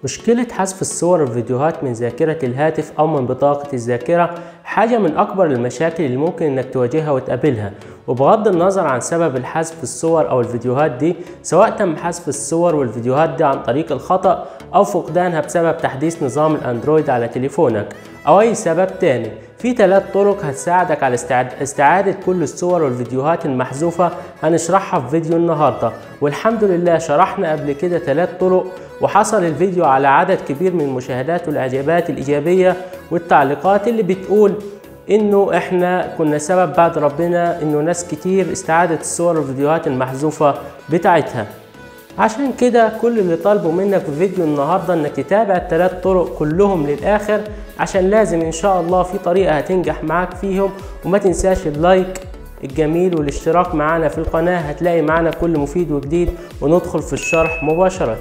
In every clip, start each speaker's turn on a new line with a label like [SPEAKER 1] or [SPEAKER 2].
[SPEAKER 1] مشكلة حذف الصور والفيديوهات من ذاكرة الهاتف أو من بطاقة الذاكرة حاجة من أكبر المشاكل اللي ممكن إنك تواجهها وتقابلها وبغض النظر عن سبب الحذف الصور أو الفيديوهات دي سواء تم حذف الصور والفيديوهات دي عن طريق الخطأ أو فقدانها بسبب تحديث نظام الأندرويد على تليفونك أو أي سبب تاني في ثلاث طرق هتساعدك على استعاد... استعادة كل الصور والفيديوهات المحذوفة هنشرحها في فيديو النهاردة والحمد لله شرحنا قبل كده ثلاث طرق وحصل الفيديو على عدد كبير من المشاهدات والإعجابات الإيجابية والتعليقات اللي بتقول انه احنا كنا سبب بعد ربنا انه ناس كتير استعادت الصور والفيديوهات المحذوفة بتاعتها عشان كده كل اللي طالبه منك في فيديو النهاردة انك تتابع الثلاث طرق كلهم للاخر عشان لازم ان شاء الله في طريقة هتنجح معاك فيهم وما تنساش اللايك الجميل والاشتراك معانا في القناة هتلاقي معانا كل مفيد وجديد وندخل في الشرح مباشرة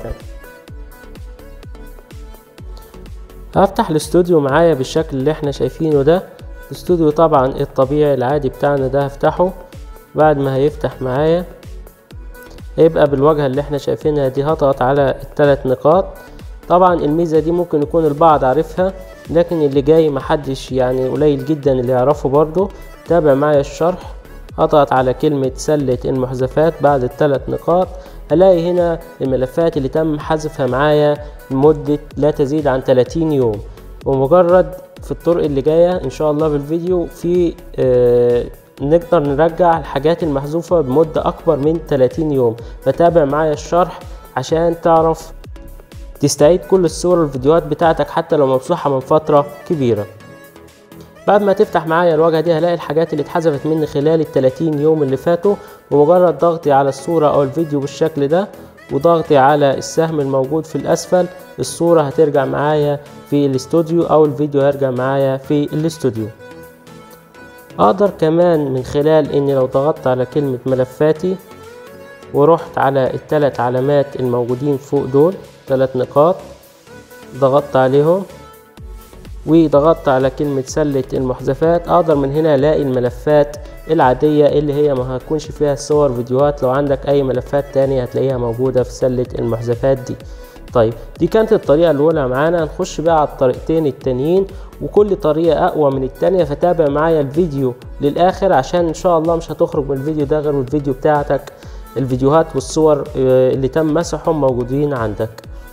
[SPEAKER 1] هفتح الاستوديو معايا بالشكل اللي احنا شايفينه ده الاستوديو طبعا الطبيعي العادي بتاعنا ده هفتحه بعد ما هيفتح معايا هيبقى بالواجهة اللي احنا شايفينها دي هضغط على الثلاث نقاط طبعا الميزة دي ممكن يكون البعض عارفها لكن اللي جاي محدش يعني قليل جدا اللي يعرفه برضو تابع معايا الشرح هضغط على كلمة سلة المحذفات بعد الثلاث نقاط هلاقي هنا الملفات اللي تم حذفها معايا لمدة لا تزيد عن 30 يوم ومجرد في الطرق اللي جاية ان شاء الله في الفيديو في آه نقدر نرجع الحاجات المحذوفة بمدة أكبر من 30 يوم فتابع معايا الشرح عشان تعرف تستعيد كل الصور والفيديوهات بتاعتك حتى لو ممسوحة من فترة كبيرة بعد ما تفتح معايا الواجهة دي هلاقي الحاجات اللي اتحذفت مني خلال ال 30 يوم اللي فاتوا بمجرد ضغطي على الصورة أو الفيديو بالشكل ده وضغطي على السهم الموجود في الأسفل الصورة هترجع معايا في الاستوديو أو الفيديو هيرجع معايا في الاستوديو اقدر كمان من خلال اني لو ضغطت على كلمة ملفاتي ورحت على الثلاث علامات الموجودين فوق دول ثلاث نقاط ضغطت عليهم وضغطت على كلمة سلة المحذفات اقدر من هنا الاقي الملفات العادية اللي هي ما هتكونش فيها صور فيديوهات لو عندك اي ملفات تانية هتلاقيها موجودة في سلة المحذفات دي طيب دي كانت الطريقة الأولى معانا هنخش بقى على الطريقتين التانيين وكل طريقة أقوى من التانية فتابع معايا الفيديو للآخر عشان إن شاء الله مش هتخرج من الفيديو ده غير الفيديو بتاعتك الفيديوهات والصور اللي تم مسحهم موجودين عندك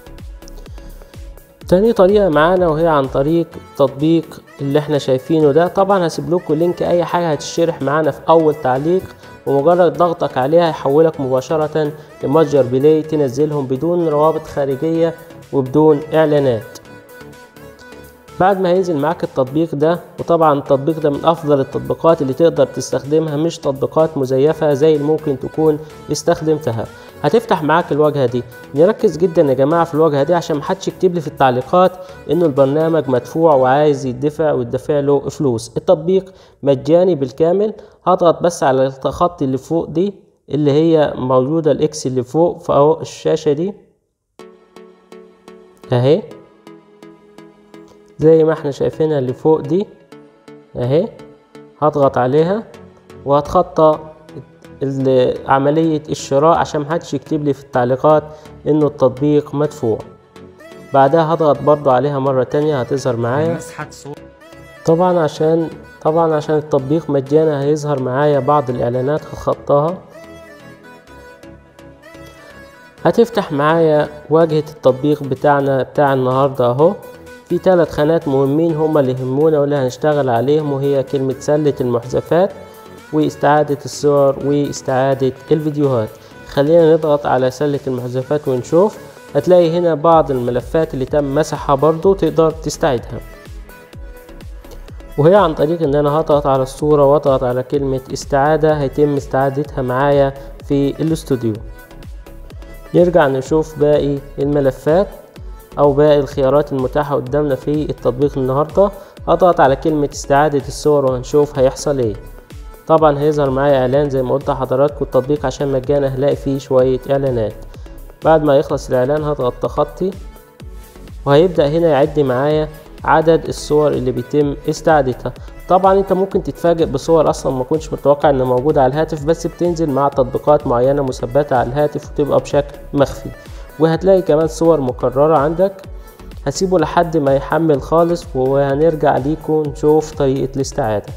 [SPEAKER 1] تاني طريقة معانا وهي عن طريق تطبيق اللي احنا شايفينه ده طبعا هسيب لكم لينك اي حاجة هتشرح معانا في اول تعليق ومجرد ضغطك عليها يحولك مباشرة لمتجر بلاي تنزلهم بدون روابط خارجية وبدون اعلانات بعد ما هينزل معاك التطبيق ده وطبعا التطبيق ده من افضل التطبيقات اللي تقدر تستخدمها مش تطبيقات مزيفة زي اللي ممكن تكون استخدمتها هتفتح معاك الواجهة دي نركز جدا يا جماعة في الواجهة دي عشان محدش يكتب لي في التعليقات انه البرنامج مدفوع وعايز يدفع ويدفع له فلوس التطبيق مجاني بالكامل هضغط بس على الخط اللي فوق دي اللي هي موجودة الاكس اللي فوق فوق الشاشة دي اهي زي ما احنا شايفينها اللي فوق دي اهي هضغط عليها وهتخطى عملية الشراء عشان محدش يكتب لي في التعليقات انه التطبيق مدفوع بعدها هضغط برضو عليها مرة تانية هتظهر معايا طبعا عشان طبعا عشان التطبيق مجانا هيظهر معايا بعض الاعلانات هتخطاها هتفتح معايا واجهة التطبيق بتاعنا بتاع النهاردة اهو في ثلاث خانات مهمين هما اللي يهمونا واللي هنشتغل عليهم وهي كلمة سلة المحذفات واستعادة الصور واستعادة الفيديوهات خلينا نضغط على سلة المحذفات ونشوف هتلاقي هنا بعض الملفات اللي تم مسحها برضو تقدر تستعيدها وهي عن طريق ان انا هضغط على الصورة واضغط على كلمة استعادة هيتم استعادتها معايا في الاستوديو نرجع نشوف باقي الملفات او باقي الخيارات المتاحة قدامنا في التطبيق النهاردة اضغط على كلمة استعادة الصور وهنشوف هيحصل ايه طبعا هيظهر معايا اعلان زي ما قلت لحضراتكم التطبيق عشان مجانا هلاقي فيه شوية اعلانات بعد ما يخلص الاعلان هضغط تخطي وهيبدأ هنا يعد معايا عدد الصور اللي بيتم استعادتها طبعا انت ممكن تتفاجئ بصور اصلا ما كنتش متوقع انها موجودة على الهاتف بس بتنزل مع تطبيقات معينة مثبتة على الهاتف وتبقى بشكل مخفي وهتلاقي كمان صور مكررة عندك هسيبه لحد ما يحمل خالص وهنرجع ليكم نشوف طريقة الاستعادة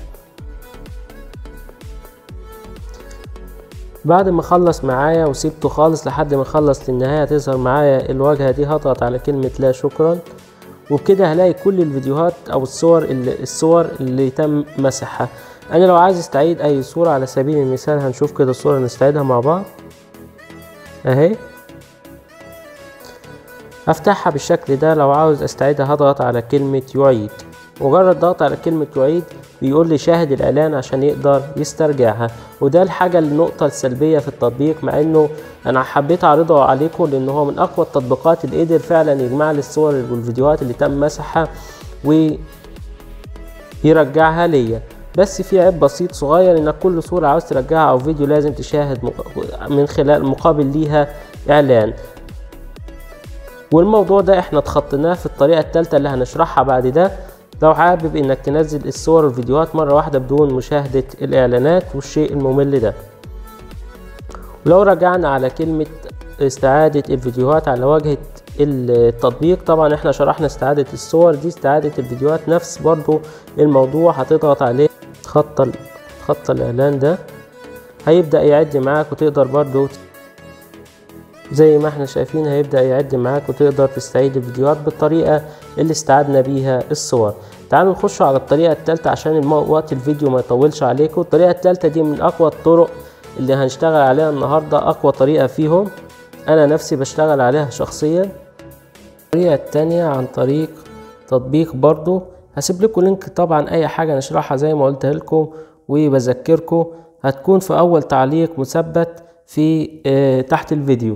[SPEAKER 1] بعد ما خلص معايا وسيبته خالص لحد ما خلص للنهاية تظهر معايا الواجهة دي هضغط على كلمة لا شكرا وبكده هلاقي كل الفيديوهات او الصور اللي الصور اللي تم مسحها انا لو عايز استعيد اي صورة على سبيل المثال هنشوف كده الصورة نستعيدها مع بعض اهي افتحها بالشكل ده لو عاوز استعيدها هضغط على كلمة يعيد مجرد ضغط على كلمة يعيد بيقول لي شاهد الإعلان عشان يقدر يسترجعها وده الحاجة النقطة السلبية في التطبيق مع إنه أنا حبيت أعرضه عليكم لأن هو من أقوى التطبيقات اللي قدر فعلا يجمع لي الصور والفيديوهات اللي تم مسحها ويرجعها ليا بس في عيب بسيط صغير انك كل صورة عاوز ترجعها او فيديو لازم تشاهد من خلال مقابل ليها اعلان والموضوع ده احنا تخطيناه في الطريقة التالتة اللي هنشرحها بعد ده لو حابب انك تنزل الصور والفيديوهات مرة واحدة بدون مشاهدة الاعلانات والشيء الممل ده ولو رجعنا على كلمة استعادة الفيديوهات على واجهة التطبيق طبعا احنا شرحنا استعادة الصور دي استعادة الفيديوهات نفس برضو الموضوع هتضغط عليه خط خط الاعلان ده هيبدأ يعد معاك وتقدر برضو زي ما احنا شايفين هيبدأ يعد معاك وتقدر تستعيد الفيديوهات بالطريقة اللي استعدنا بيها الصور تعالوا نخش على الطريقة التالتة عشان وقت الفيديو ما يطولش عليكم الطريقة التالتة دي من أقوى الطرق اللي هنشتغل عليها النهاردة أقوى طريقة فيهم أنا نفسي بشتغل عليها شخصيا الطريقة التانية عن طريق تطبيق برضو هسيب لكم لينك طبعا أي حاجة نشرحها زي ما قلت لكم وبذكركم هتكون في أول تعليق مثبت في اه تحت الفيديو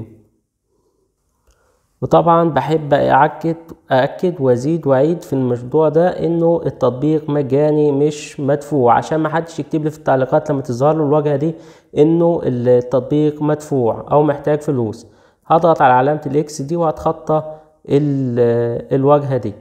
[SPEAKER 1] وطبعا بحب أأكد أأكد وأزيد وأعيد في الموضوع ده إنه التطبيق مجاني مش مدفوع عشان ما حدش يكتب لي في التعليقات لما تظهر له الواجهة دي إنه التطبيق مدفوع أو محتاج فلوس هضغط على علامة الإكس دي وهتخطى الواجهة دي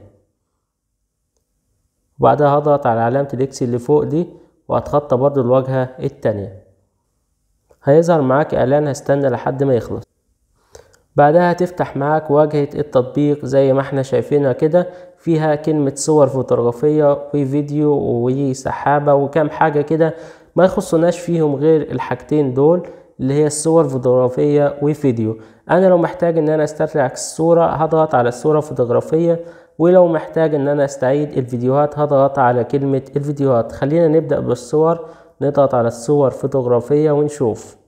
[SPEAKER 1] وبعدها هضغط على علامة الإكس اللي فوق دي وهتخطى برضو الواجهة التانية هيظهر معاك إعلان هستنى لحد ما يخلص بعدها تفتح معاك واجهة التطبيق زي ما احنا شايفينها كده فيها كلمة صور فوتوغرافية وفيديو وسحابة وكام حاجة كده ما يخصناش فيهم غير الحاجتين دول اللي هي الصور فوتوغرافية وفيديو انا لو محتاج ان انا استرجع الصورة هضغط على الصورة فوتوغرافية ولو محتاج ان انا استعيد الفيديوهات هضغط على كلمة الفيديوهات خلينا نبدأ بالصور نضغط على الصور فوتوغرافية ونشوف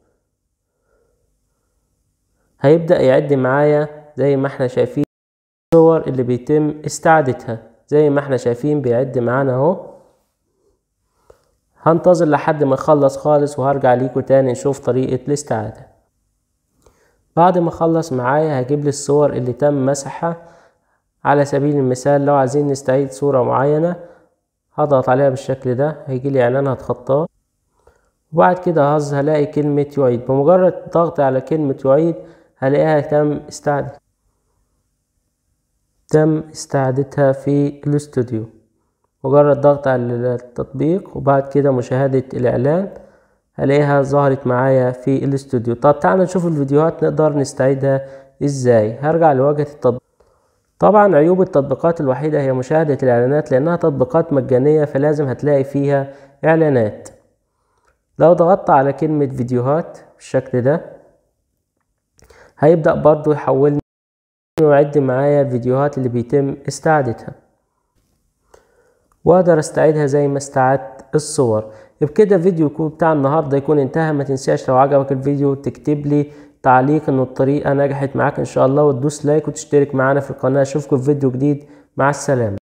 [SPEAKER 1] هيبدأ يعد معايا زي ما احنا شايفين الصور اللي بيتم استعادتها زي ما احنا شايفين بيعد معانا اهو هنتظر لحد ما يخلص خالص وهرجع ليكم تاني نشوف طريقة الاستعادة بعد ما خلص معايا هجيب لي الصور اللي تم مسحها على سبيل المثال لو عايزين نستعيد صورة معينة هضغط عليها بالشكل ده هيجي لي اعلان هتخطاه وبعد كده هلاقي كلمة يعيد بمجرد ضغط على كلمة يعيد هلاقيها تم استعادة تم استعادتها في الاستوديو مجرد ضغط على التطبيق وبعد كده مشاهدة الإعلان هلاقيها ظهرت معايا في الاستوديو طب تعالوا نشوف الفيديوهات نقدر نستعيدها ازاي هرجع لواجهة التطبيق طبعا عيوب التطبيقات الوحيدة هي مشاهدة الإعلانات لأنها تطبيقات مجانية فلازم هتلاقي فيها إعلانات لو ضغطت على كلمة فيديوهات بالشكل ده هيبدأ برضو يحولني ويعد معايا الفيديوهات اللي بيتم استعادتها واقدر استعيدها زي ما استعدت الصور بكده فيديو بتاع النهارده يكون انتهى ما تنساش لو عجبك الفيديو تكتب لي تعليق ان الطريقه نجحت معاك ان شاء الله وتدوس لايك وتشترك معانا في القناه اشوفكم في فيديو جديد مع السلامه